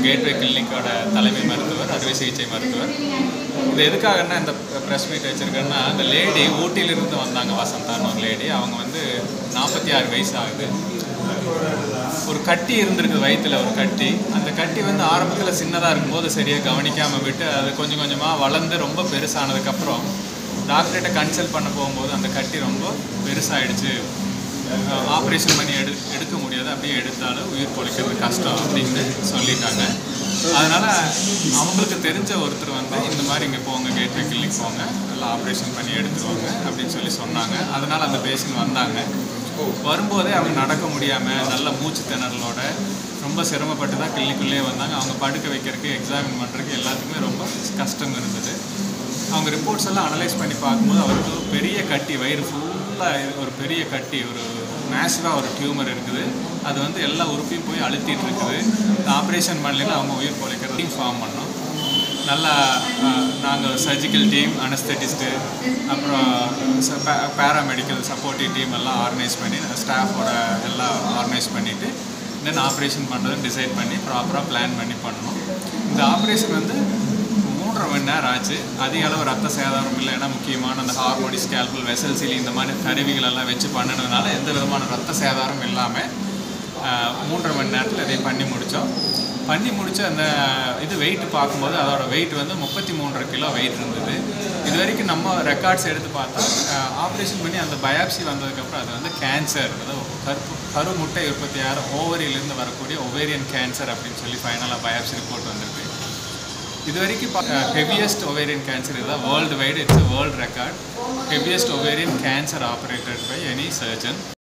gateway கிளினிக்கோட தலைமை மருத்துவர் அறுவை சிகிச்சை மருத்துவர் இது எதுக்காகன்னா இந்த ப்ரெஸ் மீட் வச்சுருக்கேன்னா அந்த லேடி ஊட்டியிலிருந்து வந்தாங்க வசந்தான்னு ஒரு லேடி அவங்க வந்து நாற்பத்தி ஆறு வயசு ஆகுது ஒரு கட்டி இருந்திருக்கு வயித்துல ஒரு கட்டி அந்த கட்டி வந்து ஆரம்பத்தில் சின்னதாக இருக்கும்போது சரியாக கவனிக்காமல் விட்டு அது கொஞ்சம் கொஞ்சமாக வளர்ந்து ரொம்ப பெருசானதுக்கப்புறம் டாக்டர்கிட்ட கன்சல்ட் பண்ண போகும்போது அந்த கட்டி ரொம்ப பெருசாகிடுச்சு ஆப்ரேஷன் பண்ணி எடு எடுக்க முடியாது அப்படியே எடுத்தாலும் உயிர் பொழைக்கிறது கஷ்டம் அப்படின்னு சொல்லிட்டாங்க அதனால் அவங்களுக்கு தெரிஞ்ச ஒருத்தர் வந்து இந்த மாதிரி இங்கே போங்க கேட்வே கிளினிக் போங்க எல்லாம் ஆப்ரேஷன் பண்ணி எடுத்துருவாங்க அப்படின்னு சொல்லி சொன்னாங்க அதனால் அந்த பேஷண்ட் வந்தாங்க வரும்போதே அவங்க நடக்க முடியாமல் நல்ல மூச்சு திணறலோட ரொம்ப சிரமப்பட்டு தான் கிளினிக்குள்ளேயே வந்தாங்க அவங்க படுக்க வைக்கிறதுக்கு எக்ஸாமின் பண்ணுறதுக்கு எல்லாத்துக்குமே ரொம்ப கஷ்டம் இருந்தது அவங்க ரிப்போர்ட்ஸ் எல்லாம் அனலைஸ் பண்ணி பார்க்கும்போது அவருக்கு ஒரு பெரிய கட்டி வயிறு ஃபுல்லாக ஒரு பெரிய கட்டி ஒரு மேசிவாக ஒரு டியூமர் இருக்குது அது வந்து எல்லா உறுப்பையும் போய் அழுத்திட்டு இருக்குது இந்த ஆப்ரேஷன் பண்ணலைன்னா அவங்க உயிர் பொழைக்கிறது ஃபார்ம் பண்ணோம் நல்லா நாங்கள் சர்ஜிக்கல் டீம் அனஸ்தட்டிஸ்ட்டு அப்புறம் பேராமெடிக்கல் சப்போர்ட்டிவ் டீம் எல்லாம் ஆர்கனைஸ் பண்ணி ஸ்டாஃபோட எல்லாம் ஆர்கனைஸ் பண்ணிவிட்டு தென் ஆப்ரேஷன் பண்ணுறது டிசைட் பண்ணி ப்ராப்பராக பிளான் பண்ணி பண்ணோம் இந்த ஆப்ரேஷன் வந்து மூன்றரை மணி நேரம் ஆச்சு அதிக அளவு ரத்த சேதாரம் இல்லை ஏன்னா முக்கியமான அந்த ஹார்மோனி ஸ்கேல்பல் வெசல் சீலி இந்த மாதிரி கருவிகள் எல்லாம் வச்சு பண்ணினதுனால எந்த விதமான ரத்த சேதாரம் இல்லாமல் ஆஹ், மூன்றரை மணி நேரத்தில் இதை பண்ணி முடித்தோம் பண்ணி முடிச்ச அந்த இது வெயிட் பார்க்கும்போது அதோட வெயிட் வந்து முப்பத்தி மூன்றரை கிலோ வெயிட் இருந்தது இது வரைக்கும் நம்ம ரெக்கார்ட்ஸ் எடுத்து பார்த்தா ஆப்ரேஷன் பண்ணி அந்த பயாப்சி வந்ததுக்கப்புறம் அது வந்து கேன்சர் அதாவது கருப்பு கரு முட்டை உற்பத்தியாகிற ஓவரியிலேருந்து வரக்கூடிய ஒவேரியன் கேன்சர் அப்படின்னு சொல்லி ஃபைனலாக பயாப்சி ரிப்போர்ட் வந்திருக்கு இது வரைக்கும் ஹெவியஸ்ட் ஒவேரியன் கேன்சர் இதுதான் world wide it's world record heaviest ovarian cancer operated by any surgeon